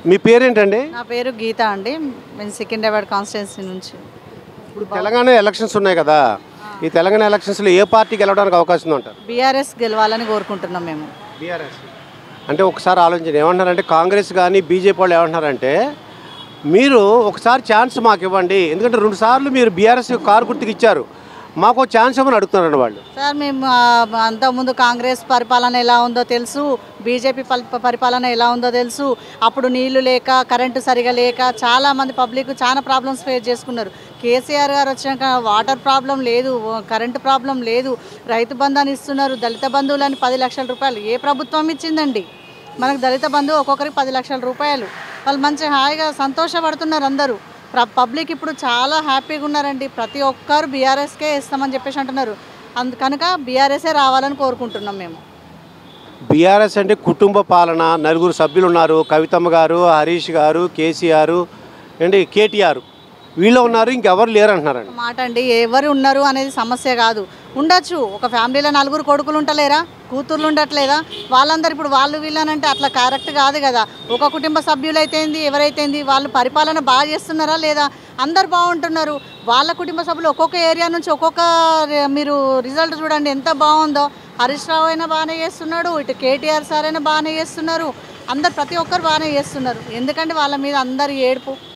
మీ పేరేంటండి నా పేరు గీత అండి నేను సికింద్రాబాద్ కాన్స్టిట్యున్సీ నుంచి ఇప్పుడు తెలంగాణ ఎలక్షన్స్ ఉన్నాయి కదా ఈ తెలంగాణ ఎలక్షన్స్లో ఏ పార్టీకి వెళ్ళడానికి అవకాశం ఉందంటారు బీఆర్ఎస్ గెలవాలని కోరుకుంటున్నాం మేము బీఆర్ఎస్ అంటే ఒకసారి ఆలోచన ఏమంటున్నారంటే కాంగ్రెస్ కానీ బీజేపీ వాళ్ళు ఏమంటున్నారంటే మీరు ఒకసారి ఛాన్స్ మాకు ఇవ్వండి ఎందుకంటే రెండు సార్లు మీరు బీఆర్ఎస్ కారు గుర్తుకు ఇచ్చారు మాకు ఛాన్స్ ఇవ్వని అడుగుతున్నారండి వాళ్ళు సార్ మేము ఆ, అంతకుముందు కాంగ్రెస్ పరిపాలన ఎలా ఉందో తెలుసు బీజేపీ పల్- పరిపాలన ఎలా ఉందో తెలుసు అప్పుడు నీళ్లు లేక కరెంటు సరిగా లేక చాలా మంది పబ్లిక్ చాలా ప్రాబ్లమ్స్ ఫేస్ చేసుకున్నారు కేసీఆర్ గారు వచ్చినాక వాటర్ ప్రాబ్లం లేదు కరెంటు ప్రాబ్లం లేదు రైతు బంధాన్ని ఇస్తున్నారు దళిత బంధువులని పది లక్షల రూపాయలు ఏ ప్రభుత్వం ఇచ్చిందండి మనకు దళిత బంధువు ఒక్కొక్కరికి పది లక్షల రూపాయలు వాళ్ళు మంచి హాయిగా సంతోషపడుతున్నారు అందరూ ప్ర- పబ్లిక్ ఇప్పుడు చాలా హ్యాపీగా ఉన్నారండి ప్రతి ఒక్కరు బీఆర్ఎస్కే ఇస్తామని చెప్పేసి అంటున్నారు అందు కనుక బీఆర్ఎస్ఏ రావాలని కోరుకుంటున్నాం మేము బీఆర్ఎస్ అంటే కుటుంబ పాలన నలుగురు సభ్యులు ఉన్నారు కవితమ్మ గారు హరీష్ గారు కేసీఆర్ అండి కేటీఆర్ వీళ్ళు ఉన్నారు ఇంకెవరు లేరు అంటున్నారండి ఒక మాట అండి ఎవరు ఉన్నారు అనేది సమస్య కాదు ఉండొచ్చు ఒక ఫ్యామిలీలో నలుగురు కొడుకులు ఉండలేరా కూతుర్లు ఉండట్లేదా వాళ్ళందరూ ఇప్పుడు వాళ్ళు వీళ్ళనంటే అట్లా కరెక్ట్ కాదు కదా ఒక కుటుంబ సభ్యులైతేంది ఎవరైతేంది వాళ్ళు పరిపాలన బాగా చేస్తున్నారా లేదా అందరు బాగుంటున్నారు వాళ్ళ కుటుంబ సభ్యులు ఒక్కొక్క ఏరియా నుంచి ఒక్కొక్క రి- మీరు రిజల్ట్ చూడండి ఎంత బాగుందో హరీష్ రావు అయినా బాగానే చేస్తున్నాడు ఇటు కేటీఆర్ సార్ అయినా బాగానే చేస్తున్నారు అందరు ప్రతి ఒక్కరు బాగానే చేస్తున్నారు ఎందుకంటే వాళ్ళ మీద అందరు ఏడుపు